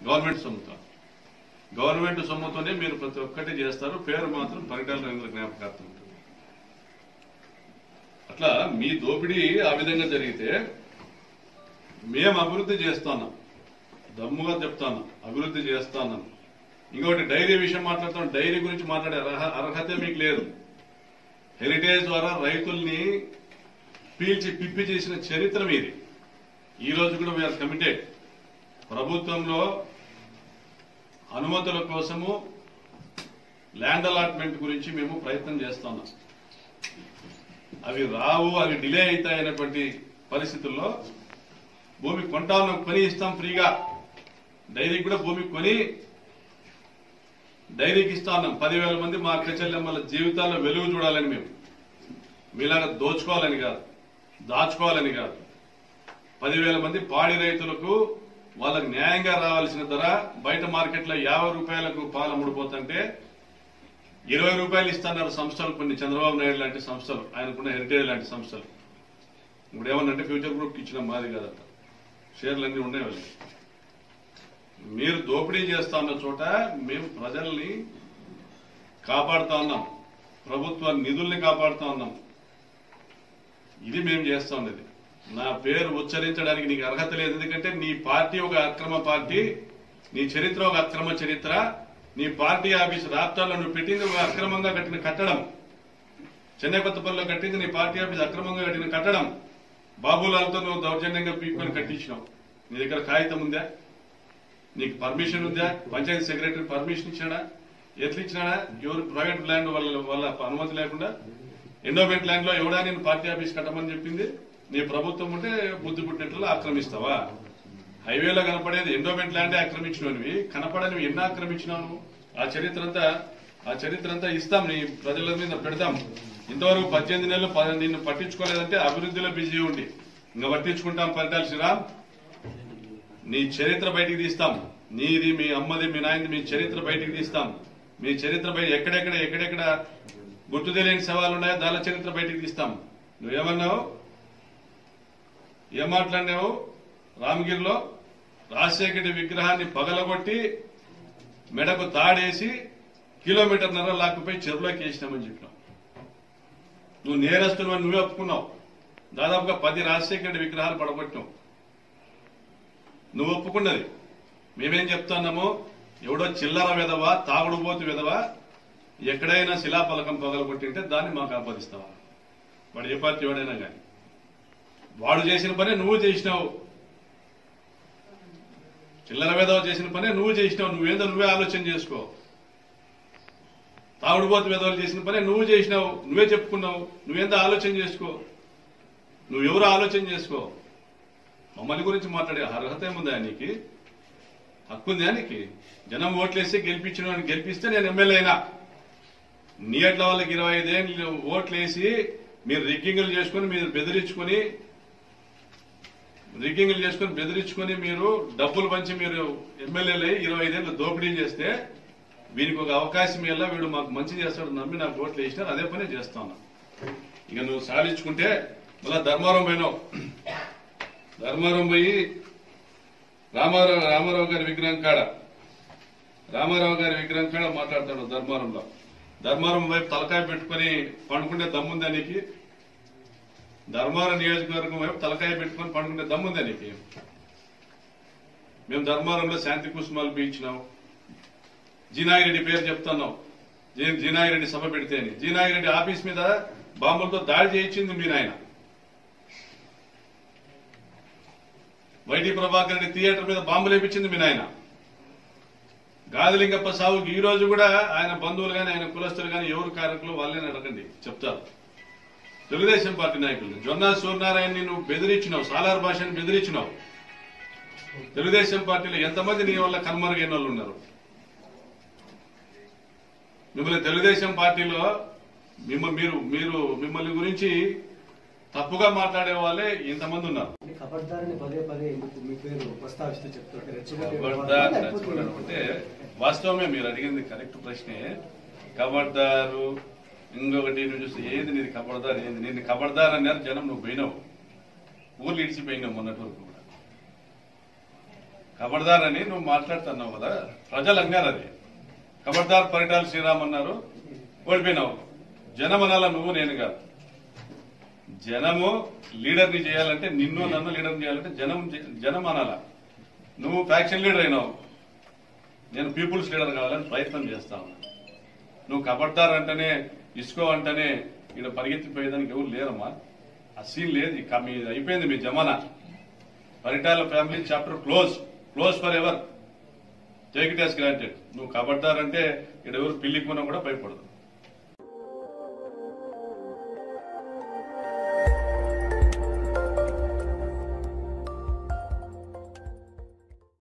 Government సొమ్ముతో government సొమ్ముతోనే మీరు ప్రతి ఒక్కటి చేస్తారు పేరు మాత్రం పరిటాల రవీంద్ర జ్ఞాపకార్థం ఉంటుంది అట్లా మీ దోపిడీ ఆ విధంగా జరిగితే మేము అభివృద్ధి చేస్తున్నాం దమ్ముగా చెప్తాను అభివృద్ధి చేస్తాను ఇంకొకటి డైరీ విషయం మాట్లాడుతాం డైరీ గురించి మాట్లాడే అర్హ- అర్హత మీకు లేదు హెరిటేజ్ ద్వారా రైతుల్ని పీల్చి పిప్పి చేసిన చరిత్ర మీది ఈ రోజు కూడా వీఆర్ కమిటెడ్ ప్రభుత్వంలో అనుమతుల కోసము ల్యాండ్ అలాట్మెంట్ గురించి మేము ప్రయత్నం చేస్తున్నాం అవి రావు అవి డిలే అవుతాయనేటువంటి పరిస్థితుల్లో భూమి కొంటా ఉన్నాం కొని ఇస్తాం ఫ్రీగా డైరీకి కూడా భూమి కొని డైరీకి ఇస్తా ఉన్నాం పదివేల మంది మా అక్క చెల్లెమ్మల జీవితాల్లో వెలుగు చూడాలని మేము మీలాగా దోచుకోవాలని కాదు దాచుకోవాలని కాదు పదివేల మంది పాడి రైతులకు వాళ్ళకి న్యాయంగా రావాల్సిన ధర బయట మార్కెట్లో యాభై రూపాయలకు పాలు అమ్ముడుపోతుంటే ఇరవై రూపాయలు ఇస్తున్నారు సంస్థలు కొన్ని చంద్రబాబు నాయుడు లాంటి సంస్థలు ఆయనకున్న హెరిటేజ్ లాంటి సంస్థలు ఇప్పుడు ఏమన్నంటే ఫ్యూచర్ గ్రూప్ ఇచ్చిన మాది కాదట షేర్లు అన్నీ ఉన్నాయి వాళ్ళకి మీరు దోపిడీ చేస్తా ఉన్న చోట మేము ప్రజల్ని కాపాడుతా ఉన్నాం ప్రభుత్వ నిధుల్ని కాపాడుతా ఉన్నాం ఇది మేము చేస్తా ఉన్నది నా పేరు ఉచ్చరించడానికి నీకు అర్హత లేదు ఎందుకంటే నీ పార్టీ ఒక అక్రమ పార్టీ నీ చరిత్ర ఒక అక్రమ చరిత్ర నీ పార్టీ ఆఫీస్ రాష్ట్రాల్లో నువ్వు పెట్టింది ఒక అక్రమంగా కట్టిన కట్టడం చెన్నై కొత్తపల్లిలో కట్టింది నీ పార్టీ ఆఫీస్ అక్రమంగా కట్టిన కట్టడం బాబులాలతో నువ్వు దౌర్జన్యంగా పీక్కొని కట్టించినావు నీ దగ్గర కాగితం ఉందా నీకు పర్మిషన్ ఉందా పంచాయతీ సెక్రటరీ పర్మిషన్ ఇచ్చాడా ఎట్లా ఇచ్చినాడా ఎవరు ప్రైవేట్ ల్యాండ్ వాళ్ళ వాళ్ళ అనుమతి లేకుండా ఎండోమెంట్ ల్యాండ్ లో ఎవడా నేను పార్టీ ఆఫీస్ కట్టమని చెప్పింది నీ ప్రభుత్వం ఉంటే బుద్ధి పుట్టినట్లు ఆక్రమిస్తావా హైవేలో కనపడేది ఎండోమెంట్ ల్యాండే ఆక్రమించినవి కనపడని ఎన్నో ఆక్రమించినావు నువ్వు? ఆ చరిత్ర అంతా ఆ చరిత్ర అంతా ఇస్తాం నీ ప్రజల మీద పెడతాం ఇంతవరకు పద్దెనిమిది నెలలు ప- నిన్ను పట్టించుకోలేదంటే అభివృద్ధిలో బిజీ ఉండి ఇంకా పట్టించుకుంటాం పరిటాల శ్రీరామ్ నీ చరిత్ర బయటికి తీస్తాం నీది మీ అమ్మది మీ నాయనది మీ చరిత్ర బయటికి తీస్తాం మీ చరిత్ర బయట ఎక్కడెక్కడ ఎక్కడెక్కడ గుర్తు తెలియని సవాలు ఉన్నాయో దాని చరిత్ర బయటికి తీస్తాం నువ్వేమన్నావు ఏం మాట్లాడినావు రామగిరిలో రాజశేఖర రెడ్డి విగ్రహాన్ని పగలగొట్టి మెడకు తాడేసి కిలోమీటర్ నర లాక్కుపోయి చెరువులోకి వేసినామని చెప్పినావు నువ్వు నేరస్తులు నువ్వే ఒప్పుకున్నావు దాదాపుగా పది రాజశేఖర రెడ్డి విగ్రహాలు పడగొట్టినావు నువ్వు ఒప్పుకున్నది మేమేం చెప్తున్నాము ఎవడో చిల్లర విధవా తాగుడుపోతు విధవా ఎక్కడైనా శిలాఫలకం పగలగొట్టింటే దాన్ని మాకు ఆపాదిస్తావా వాడు ఏ పార్టీ వాడైనా కానీ వాడు చేసిన పనే నువ్వు చేసినావు చిల్లర విధవ చేసిన పనే నువ్వు చేసినావు నువ్వేందో నువ్వే ఆలోచన చేసుకో తాగుడుపోతు విధవలు చేసిన పనే నువ్వు చేసినావు నువ్వే చెప్పుకున్నావు నువ్వేందో ఆలోచన చేసుకో నువ్వెవరు ఆలోచన చేసుకో మమ్మల్ని గురించి మాట్లాడే అర్హత ఏముందా నీకు హక్కుందా నీకు జనం ఓట్లేసి గెలిపించిన వాడిని గెలిపిస్తే నేను ఎమ్మెల్యే అయినా నీ అట్ల వాళ్ళకి ఇరవై ఐదేళ్ళు ఓట్లేసి మీరు రిగ్గింగ్లు చేసుకుని మీరు బెదిరించుకొని రిగ్గింగ్లు చేసుకుని బెదిరించుకొని మీరు డబ్బులు పంచి మీరు ఎమ్మెల్యేలు అయ్యి ఇరవై ఐదేళ్ళు దోపిడీ చేస్తే వీనికి ఒక అవకాశం ఇవ్వాలా వీడు మాకు మంచి చేస్తాడు నమ్మి నాకు ఓట్లు వేసినారు అదే పని చేస్తాను ఇక నువ్వు సాధించుకుంటే మళ్ళా ధర్మారం పోయినావు ధర్మారం పోయి రామారావు రామారావు గారి విగ్రహం కాడ రామారావు గారి విగ్రహం కాడ మాట్లాడతాడు ధర్మారంలో ధర్మారం వైపు తలకాయ పెట్టుకొని పండుకుంటే దమ్ముందా నీకు ధర్మారం నియోజకవర్గం వైపు తలకాయ పెట్టుకొని పండుకుంటే దమ్ముందా నీకు మేము ధర్మారంలో శాంతి కుసుమాలు పీల్చినాం జీనాగిరెడ్డి పేరు చెప్తున్నాం జీ- జీనాగిరెడ్డి సభ పెడితే అని జీనాగిరెడ్డి ఆఫీస్ మీద బాంబులతో దాడి చేయించింది మీ నాయన వైటి ప్రభాకర్ రెడ్డి థియేటర్ మీద బాంబులు వేపించింది మీ నాయన గాదిలింగప్ప సావుకి ఈ రోజు కూడా ఆయన బంధువులు గాని ఆయన కులస్తులు గాని ఎవరు కారకులు వాళ్ళని అడగండి చెప్తారు తెలుగుదేశం పార్టీ నాయకులు జొన్నా సూర్యనారాయణని నువ్వు బెదిరించినావు సాలార్ భాషని బెదిరించినావు తెలుగుదేశం పార్టీలో ఎంతమంది నీ వల్ల కనుమరుగైన వాళ్ళు ఉన్నారు మిమ్మల్ని తెలుగుదేశం పార్టీలో మిమ్మ మీరు మీరు మిమ్మల్ని గురించి తప్పుగా మాట్లాడే వాళ్ళే ఇంతమంది ఉన్నారు అంటే కబడ్దారిని పదే పదే ఎందుకు మీ పేరు ప్రస్తావిస్తూ చెప్తుంటే రెచ్చగొట్టే కబడ్దార్ వ్యవహారం నచ్చబడడం లేకపోతే అంటే వాస్తవమే మీరు అడిగింది కరెక్ట్ ప్రశ్నే కబడ్దారు ఇంకొకటి నువ్వు చూస్తే ఏది నీది కబడ్దార్ ఏంది నేను కబడ్దార్ అన్నారు జనం నువ్వు పోయినావు ఊర్లు ఇడిచిపోయినావు మొన్నటి వరకు కూడా ఖబర్దార్ అని నువ్వు మాట్లాడుతున్నావు కదా ప్రజలు అంగారు అది ఖబర్దార్ పరిటాల శ్రీరామ్ అన్నారు ఓడిపోయినావు జనం అనాల నువ్వు నేను కాదు జనము లీడర్ని చేయాలంటే నిన్ను నన్ను లీడర్ని చేయాలంటే జనం జనం అనాల నువ్వు ఫ్యాక్షన్ లీడర్ అయినావు నేను పీపుల్స్ లీడర్ కావాలని ప్రయత్నం చేస్తా ఉన్నా నువ్వు కబడ్దార్ అంటేనే ఇసుకో అంటేనే ఇక్కడ పరిగెత్తిపోయేదానికి ఎవరు లేరమ్మా ఆ సీన్ లేదు ఇక మీ అయిపోయింది మీ జమానా Paritala family chapter close close forever take it as granted నువ్వు కబడ్దార్ అంటే ఇక్కడ ఎవరు పిల్లికి కూడా భయపడదు